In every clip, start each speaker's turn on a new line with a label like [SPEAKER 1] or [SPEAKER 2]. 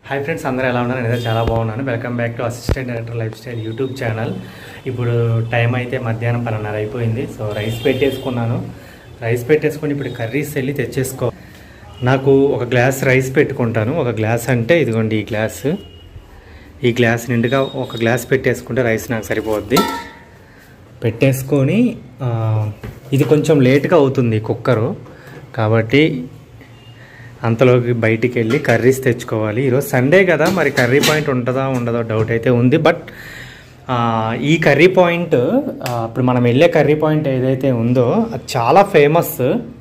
[SPEAKER 1] hi friends అందరూ ఎలా ఉన్నారు నేనైతే చాలా బాగున్నాను welcome back to assistant director lifestyle YouTube channel ఇప్పుడు టైం అయితే మధ్యాహ్నం పన్నెండున్నర అయిపోయింది సో రైస్ పెట్టేసుకున్నాను రైస్ పెట్టేసుకొని ఇప్పుడు కర్రీస్ వెళ్ళి తెచ్చేసుకో నాకు ఒక గ్లాస్ రైస్ పెట్టుకుంటాను ఒక గ్లాస్ అంటే ఇదిగోండి ఈ గ్లాస్ ఈ గ్లాస్ నిండుగా ఒక గ్లాస్ పెట్టేసుకుంటే రైస్ నాకు సరిపోద్ది పెట్టేసుకొని ఆ, ఇది కొంచెం లేట్గా అవుతుంది కుక్కరు కాబట్టి అంతలోకి బయటికి వెళ్ళి కర్రీస్ తెచ్చుకోవాలి ఈరోజు సండే కదా మరి కర్రీ పాయింట్ ఉంటుందా ఉండదో డౌట్ అయితే ఉంది బట్ ఆ, ఈ కర్రీ పాయింట్ ఆ, ఇప్పుడు మనం వెళ్ళే కర్రీ పాయింట్ ఏదైతే ఉందో అది చాలా ఫేమస్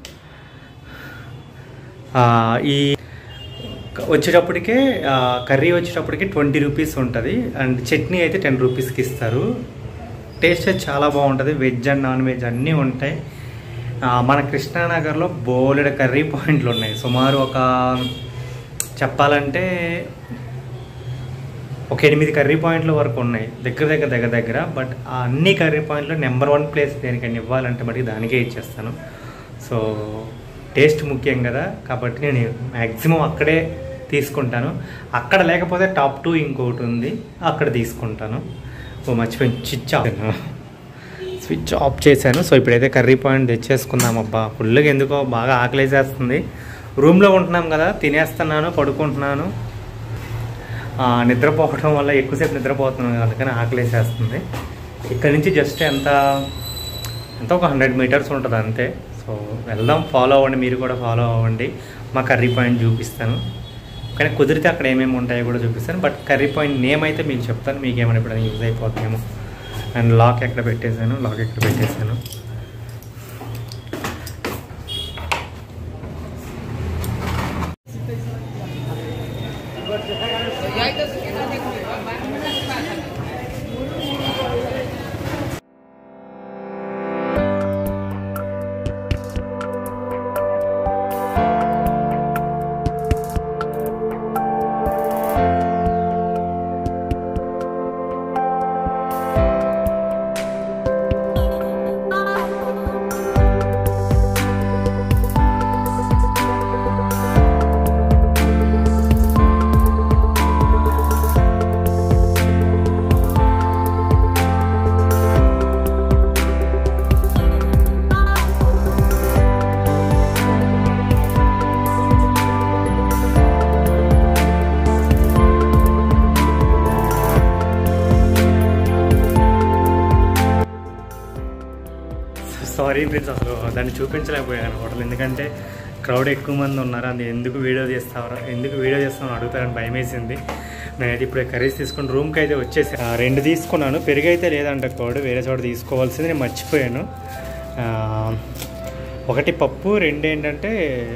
[SPEAKER 1] ఈ క- వచ్చేటప్పటికే ఆ, కర్రీ వచ్చేటప్పటికి ట్వంటీ రూపీస్ ఉంటుంది అండ్ చట్నీ అయితే టెన్ రూపీస్కి ఇస్తారు టేస్ట్ అయితే చాలా బాగుంటుంది వెజ్ అండ్ నాన్ వెజ్ అన్నీ ఉంటాయి ఆ, మన కృష్ణానగర్లో బోలెడ కర్రీ పాయింట్లు ఉన్నాయి సుమారు ఒక చెప్పాలంటే ఒక ఎనిమిది కర్రీ పాయింట్ల వరకు ఉన్నాయి దగ్గర దగ్గర దగ్గర దగ్గర బట్ ఆ అన్ని కర్రీ పాయింట్లో నెంబర్ వన్ ప్లేస్ దేనికైనా ఇవ్వాలంటే మటుకు దానికే ఇచ్చేస్తాను సో టేస్ట్ ముఖ్యం కదా కాబట్టి నేను మ్యాక్సిమం అక్కడే తీసుకుంటాను అక్కడ లేకపోతే టాప్ టూ ఇంకోటి ఉంది అక్కడ తీసుకుంటాను ఓ మర్చిపోయి స్విచ్ ఆఫ్ స్విచ్ ఆఫ్ చేశాను సో ఇప్పుడైతే కర్రీ పాయింట్ తెచ్చేసుకుందాం అబ్బా ఫుల్గా ఎందుకో బాగా ఆకలేసేస్తుంది రూమ్లో ఉంటున్నాం కదా తినేస్తున్నాను పడుకుంటున్నాను ఆ, నిద్రపోవడం వల్ల ఎక్కువసేపు నిద్రపోతున్నాను అందుకని ఆకలేసేస్తుంది ఇక్కడ నుంచి జస్ట్ ఎంత ఎంత ఒక హండ్రెడ్ మీటర్స్ ఉంటుంది అంతే సో వెళ్దాం ఫాలో అవ్వండి మీరు కూడా ఫాలో అవ్వండి మా కర్రీ పాయింట్ చూపిస్తాను కానీ కుదిరితే అక్కడ ఏమేమి ఉంటాయో కూడా చూపిస్తాను బట్ కర్రీ పాయింట్ నేమ్ అయితే మీకు చెప్తాను మీకు ఏమైనా ఎప్పుడైనా యూజ్ అయిపోతుందేమో అండ్ లాక్ ఎక్కడ పెట్టేశాను లాక్ ఎక్కడ పెట్టేశాను సారీ ఫ్రెండ్స్ అసలు దాన్ని చూపించలేకపోయాను హోటల్ ఎందుకంటే క్రౌడ్ ఎక్కువ మంది ఉన్నారు అది ఎందుకు వీడియో చేస్తావరా ఎందుకు వీడియో చేస్తామని అడుగుతారని భయం వేసింది నేనైతే ఇప్పుడు కర్రీస్ తీసుకుని రూమ్కి అయితే వచ్చేసి ఆ, రెండు తీసుకున్నాను పెరుగు అయితే లేదంట కోడ్ వేరే చోట తీసుకోవాల్సింది నేను మర్చిపోయాను ఆ, ఒకటి పప్పు రెండు ఏంటంటే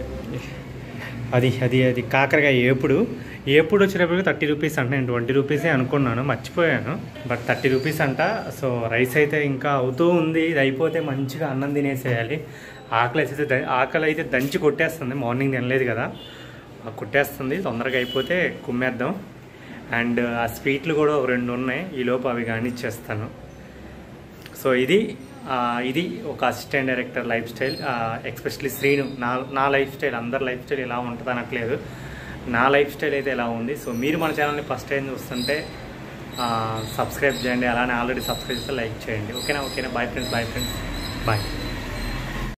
[SPEAKER 1] అది అది అది కాకరకాయ ఏపుడు ఏపుడు వచ్చేటప్పటికి థర్టీ రూపీస్ అంట నేను ట్వంటీ రూపీసే అనుకున్నాను మర్చిపోయాను బట్ థర్టీ రూపీస్ అంట సో రైస్ అయితే ఇంకా అవుతూ ఉంది ఇది అయిపోతే మంచిగా అన్నం తినేసేయాలి ఆకలి అయితే ద- ఆకలి అయితే దంచి కొట్టేస్తుంది మార్నింగ్ తినలేదు కదా ఆ కొట్టేస్తుంది తొందరగా అయిపోతే కుమ్మేద్దాం అండ్ ఆ స్వీట్లు కూడా ఒక రెండు ఉన్నాయి ఈలోపు అవి కానిచ్చేస్తాను సో ఇది ఆ, ఇది ఒక assistant director lifestyle especially Sreenu నా నా లైఫ్ స్టైల్ అందరి లైఫ్ స్టైల్ ఎలా ఉంటుంది అనట్లేదు నా లైఫ్ స్టైల్ అయితే ఎలా ఉంది సో మీరు మన ఛానల్ని ఫస్ట్ టైం చూస్తుంటే సబ్స్క్రైబ్ చేయండి అలానే ఆల్రెడీ సబ్స్క్రైబ్ చేస్తే లైక్ చేయండి ఓకేనా ఓకేనా bye friends bye friends bye